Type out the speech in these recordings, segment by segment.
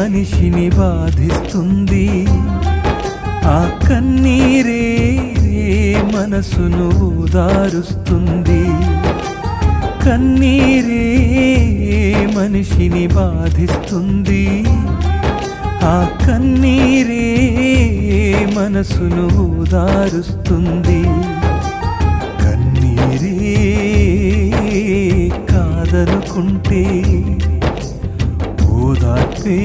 మనిషిని బాధిస్తుంది ఆ కన్నీరే మనసును ఓదారుస్తుంది కన్నీరే మనిషిని బాధిస్తుంది ఆ కన్నీరే మనసును ఓదారుస్తుంది కన్నీరే కాదనుకుంటే ఓదార్పే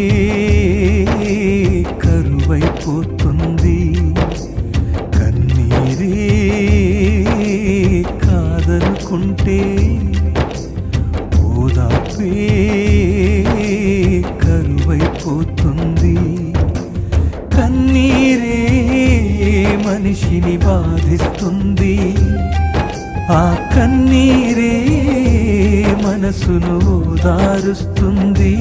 కరువైపోతుంది కన్నీరే కాదనుకుంటే ఓదార్పే కరువైపోతుంది కన్నీరే మనిషిని బాధిస్తుంది ఆ కన్నీరే మనసును దారుస్తుంది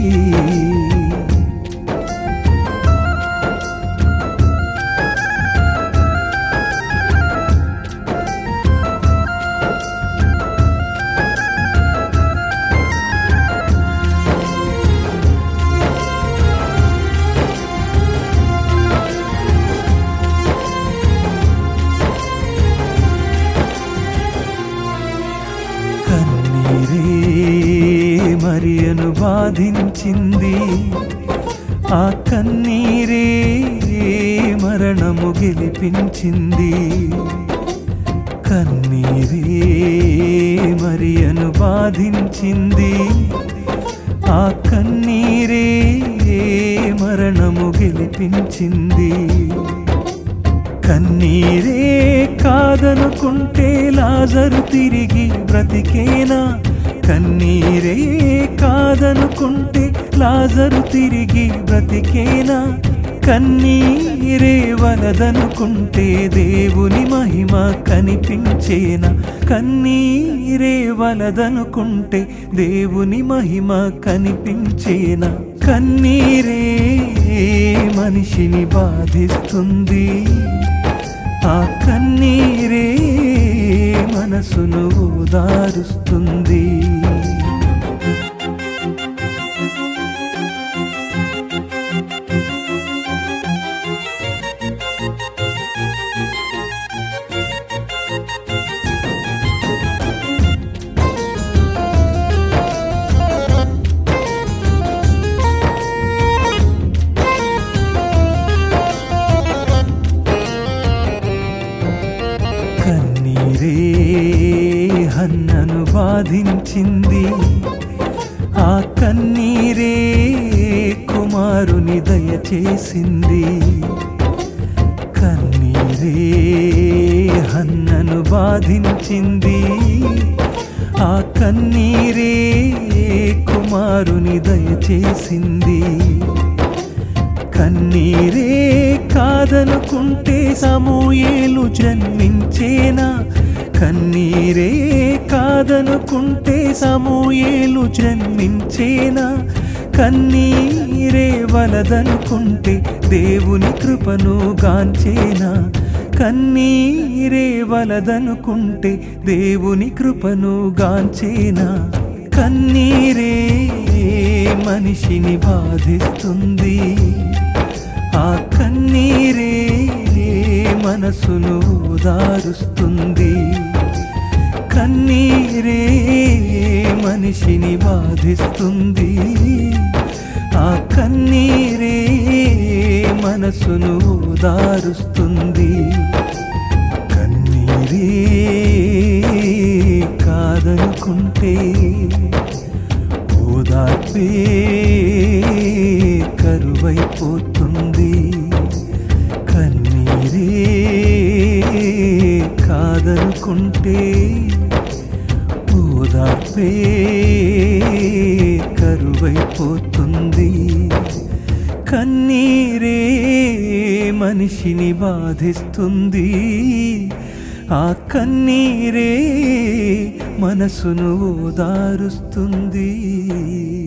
కన్నీరే మరియను బాధించింది ఆ కన్నీరే మరణము గెలిపించింది కన్నీరే మరియను బాధించింది ఆ కన్నీరే మరణము గెలిపించింది కన్నీరే కాదనుకుంటే లాజరు తిరిగి బ్రతికేనా కన్నీరే కాదనుకుంటే లాజరు తిరిగి బ్రతికేనా కన్నీరే వలదనుకుంటే దేవుని మహిమ కనిపించేనా కన్నీరే వలదనుకుంటే దేవుని మహిమ కనిపించేనా కన్నీరే మనిషిని బాధిస్తుంది ఆ కన్నీరే మనసును దారుస్తుంది కన్నీరే హన్నను బాధించింది ఆ కన్నీరే కుమారుని దయచేసింది కన్నీరే హన్నను బాధించింది ఆ కన్నీరే కుమారుని దయచేసింది కన్నీరే కాదనుకుంటే సమూయేలు జన్మించేనా కన్నీరే కాదనుకుంటే సమూయేలు జన్మించేనా కన్నీరే వలదనుకుంటే దేవుని కృపను గాంచేనా కన్నీరే వలదనుకుంటే దేవుని కృపను గాంచేనా కన్నీరే మనిషిని బాధిస్తుంది ఆ కన్నీరే మనసును దారుస్తుంది కన్నీరే మనిషిని బాధిస్తుంది ఆ కన్నీరే మనసును దారుస్తుంది కన్నీరే కాదనుకుంటే ఓదార్పే కరువైపోతుంది కన్నీరే కాదనుకుంటే ఓదార్పే కరువైపోతుంది కన్నీరే మనిషిని బాధిస్తుంది ఆ కన్నీరే మనసును ఓదారుస్తుంది